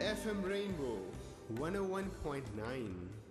FM Rainbow 101.9.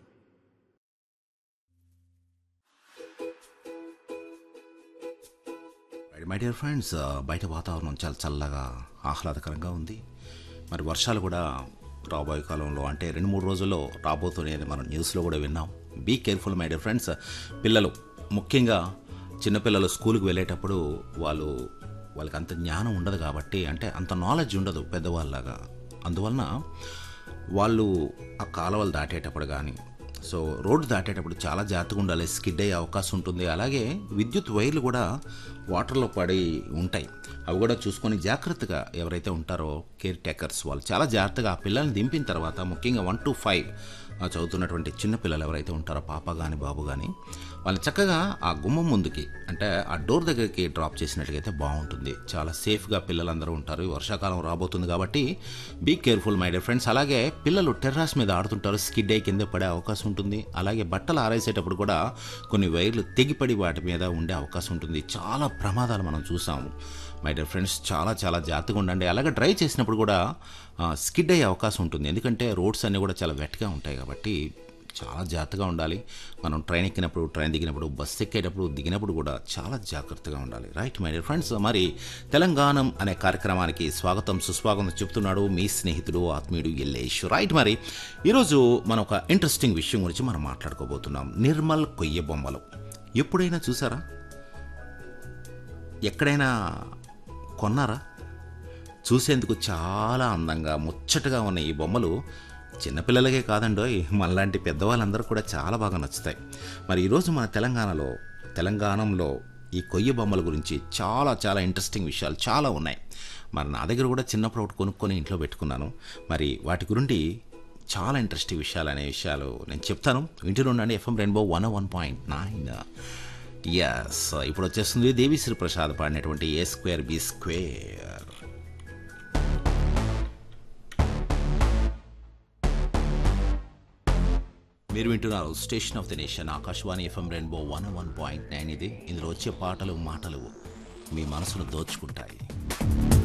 My dear friends బయట వాతావరణం చాలా చల్లగా ఆహ్లాదకరంగా ఉంది మరి వర్షాలు కూడా రాబోయే కాలంలో అంటే రెండు మూడు రోజుల్లో రాబోతున్నాయని మనం న్యూస్లో కూడా విన్నాం be careful my dear friends పిల్లలు ముఖ్యంగా చిన్నపిల్లలు స్కూల్కి వెళ్ళేటప్పుడు వాళ్ళు వాళ్ళకి అంత జ్ఞానం ఉండదు కాబట్టి అంటే అంత నాలెడ్జ్ ఉండదు పెద్దవాళ్ళలాగా అందువలన వాళ్ళు ఆ కాలువలు దాటేటప్పుడు కానీ సో రోడ్డు దాటేటప్పుడు చాలా జాగ్రత్తగా ఉండాలి స్కిడ్ అయ్యే అవకాశం ఉంటుంది అలాగే విద్యుత్ వైర్లు కూడా వాటర్లో పడి ఉంటాయి అవి కూడా చూసుకొని జాగ్రత్తగా ఎవరైతే ఉంటారో కేర్ టేకర్స్ వాళ్ళు చాలా జాగ్రత్తగా ఆ పిల్లల్ని దింపిన తర్వాత ముఖ్యంగా వన్ టు ఫైవ్ చదువుతున్నటువంటి చిన్న పిల్లలు ఎవరైతే ఉంటారో పాప కానీ బాబు కానీ వాళ్ళని చక్కగా ఆ గుమ్మం ముందుకి అంటే ఆ డోర్ దగ్గరికి డ్రాప్ చేసినట్లయితే బాగుంటుంది చాలా సేఫ్గా పిల్లలందరూ ఉంటారు ఈ వర్షాకాలం రాబోతుంది కాబట్టి be careful my dear friends అలాగే పిల్లలు టెర్రాస్ మీద ఆడుతుంటారు స్కిడ్ అయి కింద పడే అవకాశం ఉంటుంది అలాగే బట్టలు ఆరేసేటప్పుడు కూడా కొన్ని వైర్లు తెగిపడి వాటి మీద ఉండే అవకాశం ఉంటుంది చాలా ప్రమాదాలు మనం చూసాము మై డియర్ ఫ్రెండ్స్ చాలా చాలా జాగ్రత్తగా ఉండండి అలాగే డ్రైవ్ చేసినప్పుడు కూడా స్కిడ్ అయ్యే అవకాశం ఉంటుంది ఎందుకంటే రోడ్స్ అన్నీ కూడా చాలా వెట్గా ఉంటాయి కాబట్టి చాలా జాగ్రత్తగా ఉండాలి మనం ట్రైన్ ఎక్కినప్పుడు ట్రైన్ దిగినప్పుడు బస్సు ఎక్కేటప్పుడు దిగినప్పుడు కూడా చాలా జాగ్రత్తగా ఉండాలి రైట్ మై డియర్ ఫ్రెండ్స్ మరి తెలంగాణం అనే కార్యక్రమానికి స్వాగతం సుస్వాగతం చెప్తున్నాడు మీ స్నేహితుడు ఆత్మీయుడు ఎల్లేష్ రైట్ మరి ఈరోజు మనం ఒక ఇంట్రెస్టింగ్ విషయం గురించి మనం మాట్లాడుకోబోతున్నాం నిర్మల్ కొయ్య బొమ్మలు ఎప్పుడైనా చూసారా ఎక్కడైనా కొన్నారా చూసేందుకు చాలా అందంగా ముచ్చటగా ఉన్న ఈ బొమ్మలు చిన్నపిల్లలకే కాదండోయ్ మనలాంటి పెద్దవాళ్ళందరూ కూడా చాలా బాగా నచ్చుతాయి మరి ఈరోజు మన తెలంగాణలో తెలంగాణలో ఈ కొయ్య బొమ్మల గురించి చాలా చాలా ఇంట్రెస్టింగ్ విషయాలు చాలా ఉన్నాయి మరి నా దగ్గర కూడా చిన్నప్పుడు ఒకటి కొనుక్కొని ఇంట్లో పెట్టుకున్నాను మరి వాటి గురించి చాలా ఇంట్రెస్టింగ్ విషయాలు అనే విషయాలు నేను చెప్తాను వింటూనే ఉండండి FM Rainbow one one point nine yes ఇప్పుడు వచ్చేస్తుంది దేవిశ్రీ ప్రసాద్ పాడినటువంటి ఏ స్క్వేర్ బి స్క్వేర్ మీరు వింటున్నారు station of the nation Akashvani FM Rainbow one one point nine ఇది ఇందులో వచ్చే పాటలు మాటలు మీ మనసును దోచుకుంటాయి